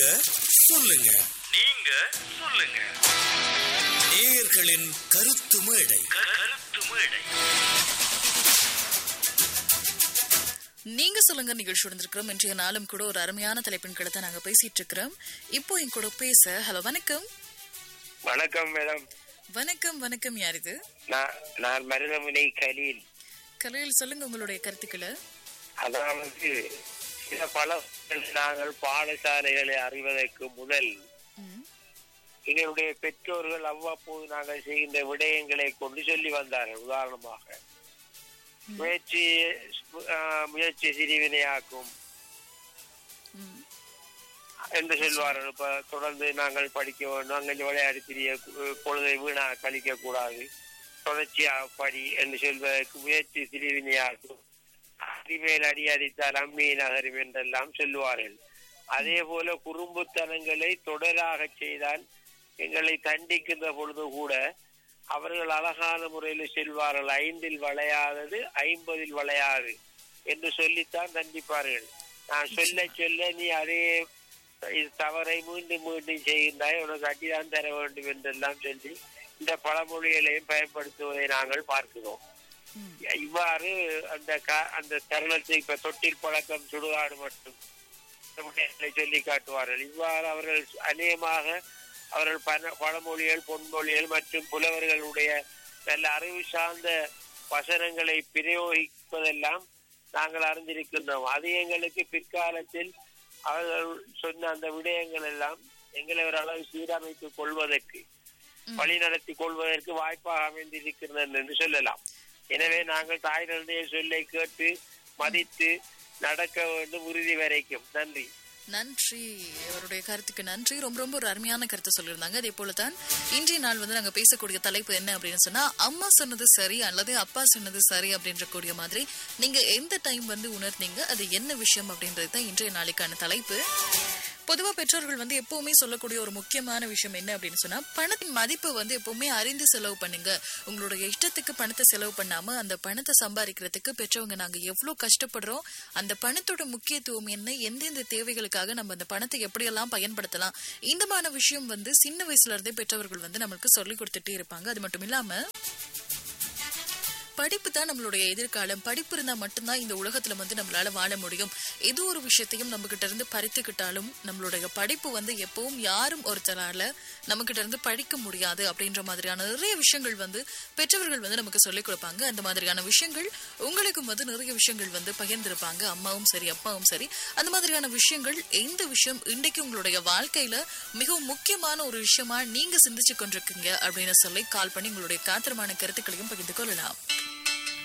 சொல்லுங்க நீங்க சொல்லுங்க நேயர்களின் கருத்து மேடை கருத்து மேடை நீங்க சொல்லுங்க நிகழ்ச்சி இருக்கிறோம் இன்றைய நாளும் கூட ஒரு அருமையான தலைப்பின் கிட்ட நாங்க பேசிட்டு இருக்கிறோம் இப்போ என் கூட பேச ஹலோ வணக்கம் வணக்கம் மேடம் வணக்கம் வணக்கம் யார் இது நான் நான் மருதமுனை கலீல் கலையில் சொல்லுங்க உங்களுடைய கருத்துக்களை அதாவது சில பல நாங்கள் பாடசாலைகளை அறிவதற்கு முதல் ம், எங்களுடைய பெற்றோர்கள் அவ்வப்போது நாங்கள் செய்கின்ற விடயங்களை கொண்டு சொல்லி வந்தார்கள் உதாரணமாக முயற்சி ஆஹ், முயற்சி சிறிவினையாக்கும் ம், என்று சொல்வார்கள் இப்ப தொடர்ந்து நாங்கள் படிக்க வேண்டும் அங்கே விளையாடி திரிய கு- பொழுதை வீணா கழிக்க கூடாது தொடர்ச்சியாக படி என்று சொல்வதற்கு முயற்சி சிறிவினையாகும் அடிமேல் அடி அடித்தால் அம்மி நகரும் என்றெல்லாம் சொல்லுவார்கள் அதே போல குறும்புத்தனங்களை தொடராக செய்தால் எங்களை தண்டிக்கின்ற பொழுது கூட அவர்கள் அழகான முறையில் செல்வார்கள் ஐந்தில் வளையாதது ஐம்பதில் வளையாது என்று சொல்லித்தான் தண்டிப்பார்கள் நான் சொல்ல சொல்ல நீ அதே இது தவறை மீண்டும் மீண்டும் செய்கின்றாய் உனக்கு அடிதான் தர வேண்டும் என்றெல்லாம் சொல்லி இந்த பழமொழிகளையும் பயன்படுத்துவதை நாங்கள் பார்க்கிறோம் ம். இவ்வாறு அந்த கா- அந்த தருணத்தை இப்ப தொட்டில் பழக்கம் சுடுகாடு மட்டும் இந்த விடயங்களை சொல்லி காட்டுவார்கள் இவ்வாறு அவர்கள் அநேகமாக அவர்கள் பண- பழமொழிகள் பொன்மொழிகள் மற்றும் புலவர்களுடைய நல்ல அறிவு சார்ந்த வசனங்களை பிரயோகிப்பதெல்லாம் நாங்கள் அறிந்திருக்கின்றோம் அது எங்களுக்கு பிற்காலத்தில் அவர்கள் சொன்ன அந்த விடயங்கள் எல்லாம் எங்களை ஒரு அளவு சீரமைத்துக் கொள்வதற்கு வழி நடத்தி கொள்வதற்கு வாய்ப்பாக அமைந்திருக்கிறது என்று சொல்லலாம் எனவே நாங்கள் தாயினுடைய சொல்லை கேட்டு மதித்து நடக்க வேண்டும் உறுதி வரைக்கும் நன்றி நன்றி அவருடைய கருத்துக்கு நன்றி ரொம்ப ரொம்ப ஒரு அருமையான கருத்து சொல்லியிருந்தாங்க அதே போல தான் இன்றைய நாள் வந்து நாங்க பேசக்கூடிய தலைப்பு என்ன அப்படின்னு சொன்னா அம்மா சொன்னது சரி அல்லது அப்பா சொன்னது சரி அப்படின்ற கூடிய மாதிரி நீங்க எந்த டைம் வந்து உணர்ந்தீங்க அது என்ன விஷயம் அப்படின்றது தான் இன்றைய நாளைக்கான தலைப்பு பொதுவா பெற்றோர்கள் வந்து எப்பவுமே சொல்லக்கூடிய ஒரு முக்கியமான விஷயம் என்ன அப்படின்னு சொன்னா பணத்தின் மதிப்பு வந்து எப்பவுமே அறிந்து செலவு பண்ணுங்க உங்களுடைய இஷ்டத்துக்கு பணத்தை செலவு பண்ணாம அந்த பணத்தை சம்பாதிக்கிறதுக்கு பெற்றவங்க நாங்க எவ்வளவு கஷ்டப்படுறோம் அந்த பணத்தோட முக்கியத்துவம் என்ன எந்தெந்த தேவைகளுக்காக நம்ம அந்த பணத்தை எப்படியெல்லாம் பயன்படுத்தலாம் இந்த மாதிரி விஷயம் வந்து சின்ன வயசுல இருந்தே பெற்றவர்கள் வந்து நம்மளுக்கு சொல்லி கொடுத்துட்டே இருப்பாங்க அது மட்டும் இல்லாம படிப்பு தான் நம்மளுடைய எதிர்காலம் படிப்பு இருந்தா மட்டும்தான் இந்த உலகத்துல வந்து நம்மளால வாழ முடியும் எது ஒரு விஷயத்தையும் நம்ம கிட்ட இருந்து பறித்துக்கிட்டாலும் நம்மளுடைய படிப்பு வந்து எப்பவும் யாரும் ஒருத்தரால நம்ம கிட்ட இருந்து படிக்க முடியாது அப்படின்ற மாதிரியான நிறைய விஷயங்கள் வந்து பெற்றவர்கள் வந்து நமக்கு சொல்லிக் கொடுப்பாங்க அந்த மாதிரியான விஷயங்கள் உங்களுக்கும் வந்து நிறைய விஷயங்கள் வந்து பகிர்ந்திருப்பாங்க அம்மாவும் சரி அப்பாவும் சரி அந்த மாதிரியான விஷயங்கள் எந்த விஷயம் இன்றைக்கு உங்களுடைய வாழ்க்கையில மிகவும் முக்கியமான ஒரு விஷயமா நீங்க சிந்திச்சு கொண்டிருக்கீங்க அப்படின்னு சொல்லி கால் பண்ணி உங்களுடைய காத்திரமான கருத்துக்களையும் பகிர்ந்து கொள்ளலாம்